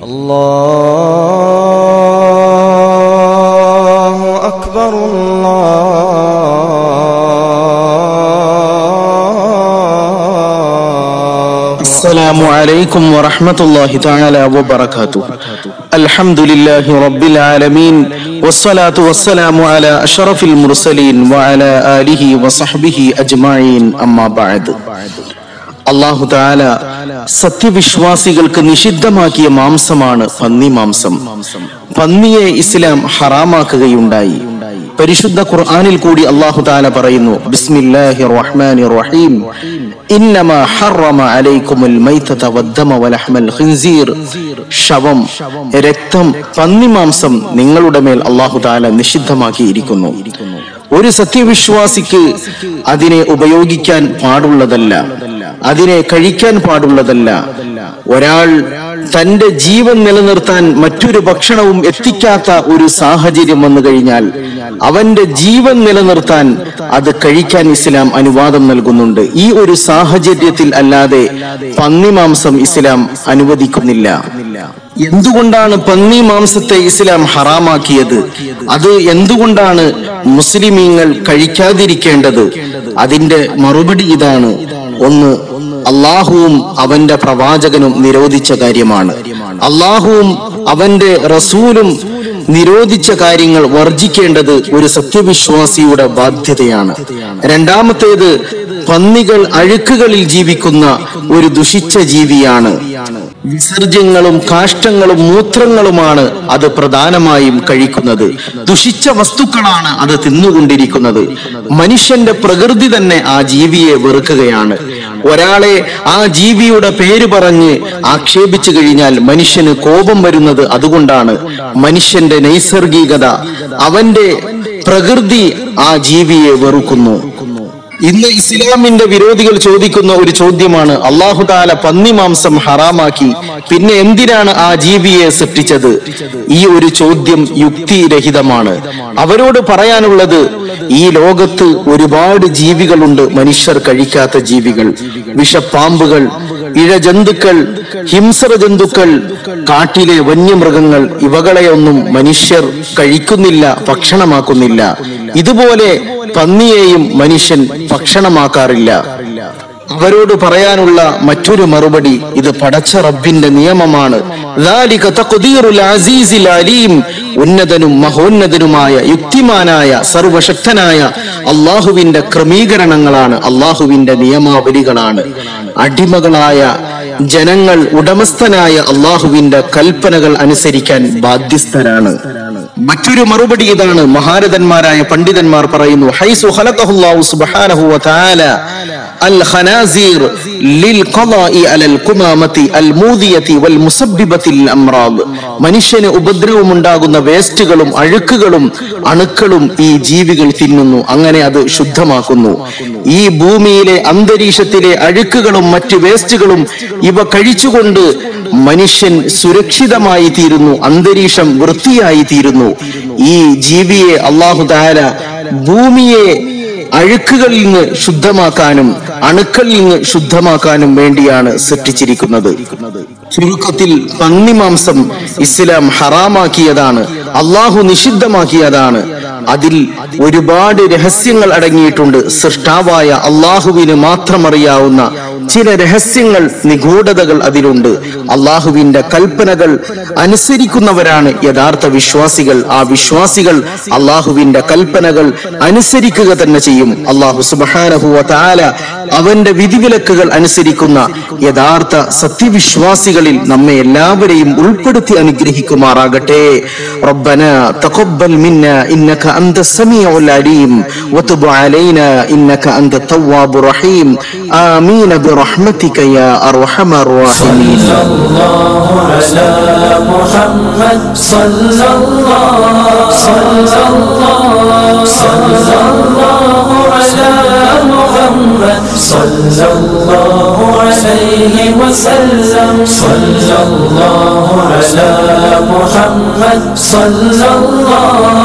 الله أكبر الله السلام عليكم ورحمة الله تعالى وبركاته الحمد لله رب العالمين والصلاة والسلام على أشرف المرسلين وعلى آله وصحبه أجمعين أما بعد അള്ളാഹു താല സത്യവിശ്വാസികൾക്ക് നിഷിദ്ധമാക്കിയ മാംസമാണ് പന്നി മാംസം പന്നിയെ ഇസ്ലാം ഹറാമാക്കുകയുണ്ടായി പരിശുദ്ധ ഖുർആനിൽ കൂടി അള്ളാഹു താല പറയുന്നു ബിസ്മില്ലാഹി റഹ്മാനി റഹീം ഇന്നമാ ഹറമ അലൈക്കുമുൽ മൈതത വദ്ദമ വലഹ്മൽ ഖിൻസീർ ശവം രക്തം പന്നി മാംസം നിങ്ങളുടെ മേൽ അള്ളാഹു താല നിഷിദ്ധമാക്കിയിരിക്കുന്നു ഒരു സത്യവിശ്വാസിക്ക് അതിനെ ഉപയോഗിക്കാൻ പാടുള്ളതല്ല അതിനെ കഴിക്കാൻ പാടുള്ളതല്ല ഒരാൾ തന്റെ ജീവൻ നിലനിർത്താൻ മറ്റൊരു ഭക്ഷണവും എത്തിക്കാത്ത ഒരു സാഹചര്യം വന്നു കഴിഞ്ഞാൽ അവന്റെ ജീവൻ നിലനിർത്താൻ അത് കഴിക്കാൻ ഇസ്ലാം അനുവാദം നൽകുന്നുണ്ട് ഈ ഒരു സാഹചര്യത്തിൽ അല്ലാതെ പന്നിമാംസം ഇസ്ലാം അനുവദിക്കുന്നില്ല എന്തുകൊണ്ടാണ് പന്നി മാംസത്തെ ഇസ്ലാം ഹറാമാക്കിയത് അത് എന്തുകൊണ്ടാണ് മുസ്ലിമീങ്ങൾ കഴിക്കാതിരിക്കേണ്ടത് അതിന്റെ മറുപടി ഇതാണ് ഒന്ന് അള്ളാഹുവും അവന്റെ പ്രവാചകനും നിരോധിച്ച കാര്യമാണ് അള്ളാഹുവും അവന്റെ റസൂലും നിരോധിച്ച കാര്യങ്ങൾ വർജിക്കേണ്ടത് ഒരു സത്യവിശ്വാസിയുടെ ബാധ്യതയാണ് രണ്ടാമത്തേത് പന്നികൾ അഴുക്കുകളിൽ ജീവിക്കുന്ന ഒരു ദുഷിച്ച ജീവിയാണ് വിസർജ്യങ്ങളും കാഷ്ടങ്ങളും മൂത്രങ്ങളുമാണ് അത് പ്രധാനമായും കഴിക്കുന്നത് ദുഷിച്ച വസ്തുക്കളാണ് അത് തിന്നുകൊണ്ടിരിക്കുന്നത് മനുഷ്യന്റെ പ്രകൃതി തന്നെ ആ ജീവിയെ വെറുക്കുകയാണ് ഒരാളെ ആ ജീവിയുടെ പേര് പറഞ്ഞ് ആക്ഷേപിച്ചു കഴിഞ്ഞാൽ മനുഷ്യന് കോപം വരുന്നത് അതുകൊണ്ടാണ് മനുഷ്യന്റെ നൈസർഗികത അവന്റെ പ്രകൃതി ആ ജീവിയെ വെറുക്കുന്നു ഇന്ന് ഇസ്ലാമിന്റെ വിരോധികൾ ചോദിക്കുന്ന ഒരു ചോദ്യമാണ് അള്ളാഹു താല പന്നി മാംസം ഹറാമാക്കി പിന്നെ എന്തിനാണ് ആ ജീവിയെ സൃഷ്ടിച്ചത് ഈ ഒരു ചോദ്യം യുക്തിരഹിതമാണ് അവരോട് പറയാനുള്ളത് ഈ ലോകത്ത് ഒരുപാട് ജീവികളുണ്ട് മനുഷ്യർ കഴിക്കാത്ത ജീവികൾ വിഷപ്പാമ്പുകൾ ഇഴജന്തുക്കൾ ഹിംസര ജന്തുക്കൾ കാട്ടിലെ വന്യമൃഗങ്ങൾ ഇവകളെയൊന്നും മനുഷ്യർ കഴിക്കുന്നില്ല ഭക്ഷണമാക്കുന്നില്ല ഇതുപോലെ പന്നിയെയും മനുഷ്യൻ ഭക്ഷണമാക്കാറില്ല അവരോട് പറയാനുള്ള മറ്റൊരു മറുപടി ഇത് പടച്ച റബ്ബിന്റെ നിയമമാണ് ذَلِكَ تَقْدِيرُ الْعَزِيزِ الْعَلِيمِ ഉന്നതനും മഹോന്നതനുമായ യുക്തിമാനായ സർവശക്തനായ അള്ളാഹുവിന്റെ ക്രമീകരണങ്ങളാണ് അള്ളാഹുവിന്റെ നിയമാവലികളാണ് അടിമകളായ ജനങ്ങൾ ഉടമസ്ഥനായ അള്ളാഹുവിന്റെ കൽപ്പനകൾ അനുസരിക്കാൻ ബാധ്യസ്ഥരാണ് മറ്റൊരു മറുപടി ഇതാണ് മഹാരഥന്മാരായ പണ്ഡിതന്മാർ പറയുന്നു ഹൈസു ഖലഖഹുല്ലാഹു സുബ്ഹാനഹു വതആല അൽ ഖനാസീർ ലിൽ ഖളാഇ അലൽ ഖുമാമതി അൽ മൂദിയതി വൽ മുസബ്ബിബതി ലിൽ അംറാദ് മനുഷ്യന് ഉപദ്രവം ഉണ്ടാകുന്ന വേസ്റ്റുകളും അഴുക്കുകളും അണുക്കളും ഈ ജീവികൾ തിന്നുന്നു അങ്ങനെ അത് ശുദ്ധമാക്കുന്നു ഈ ഭൂമിയിലെ അന്തരീക്ഷത്തിലെ അഴുക്കുകളും മറ്റ് വേസ്റ്റുകളും ഇവ കഴിച്ചുകൊണ്ട് മനുഷ്യൻ സുരക്ഷിതമായി തീരുന്നു അന്തരീക്ഷം വൃത്തിയായി തീരുന്നു ഈ ജീവിയെ അള്ളാഹു താര ഭൂമിയെ അഴുക്കുകളിൽ നിന്ന് ശുദ്ധമാക്കാനും അണുക്കളിൽ നിന്ന് ശുദ്ധമാക്കാനും വേണ്ടിയാണ് സൃഷ്ടിച്ചിരിക്കുന്നത് ചുരുക്കത്തിൽ പന്നിമാംസം ഇസ്ലാം ഹറാമാക്കിയതാണ് അള്ളാഹു നിഷിദ്ധമാക്കിയതാണ് അതിൽ ഒരുപാട് രഹസ്യങ്ങൾ അടങ്ങിയിട്ടുണ്ട് സൃഷ്ടാവായ അള്ളാഹുവിന് മാത്രം അറിയാവുന്ന ചില രഹസ്യങ്ങൾ നിഗൂഢതകൾ അതിലുണ്ട് അള്ളാഹുവിന്റെ കൽപ്പനകൾ അനുസരിക്കുന്നവരാണ് യഥാർത്ഥ വിശ്വാസികൾ ആ വിശ്വാസികൾ അള്ളാഹുവിന്റെ കൽപ്പനകൾ അനുസരിക്കുക തന്നെ ചെയ്യും അള്ളാഹു സുബാനഹുവ താല അവന്റെ വിധിവിലക്കുകൾ അനുസരിക്കുന്ന യഥാർത്ഥ സത്യവിശ്വാസികളിൽ നമ്മെ എല്ലാവരെയും ഉൾപ്പെടുത്തി അനുഗ്രഹിക്കുമാറാകട്ടെ ربنا تقبل منا إنك أنت السميع العليم وتب علينا إنك أنت التواب الرحيم آمين برحمتك يا أرحم الراحمين صلى الله على محمد صلى الله صلى الله صلى الله على محمد صلى الله عليه وسلم صلى الله على محمد صلى الله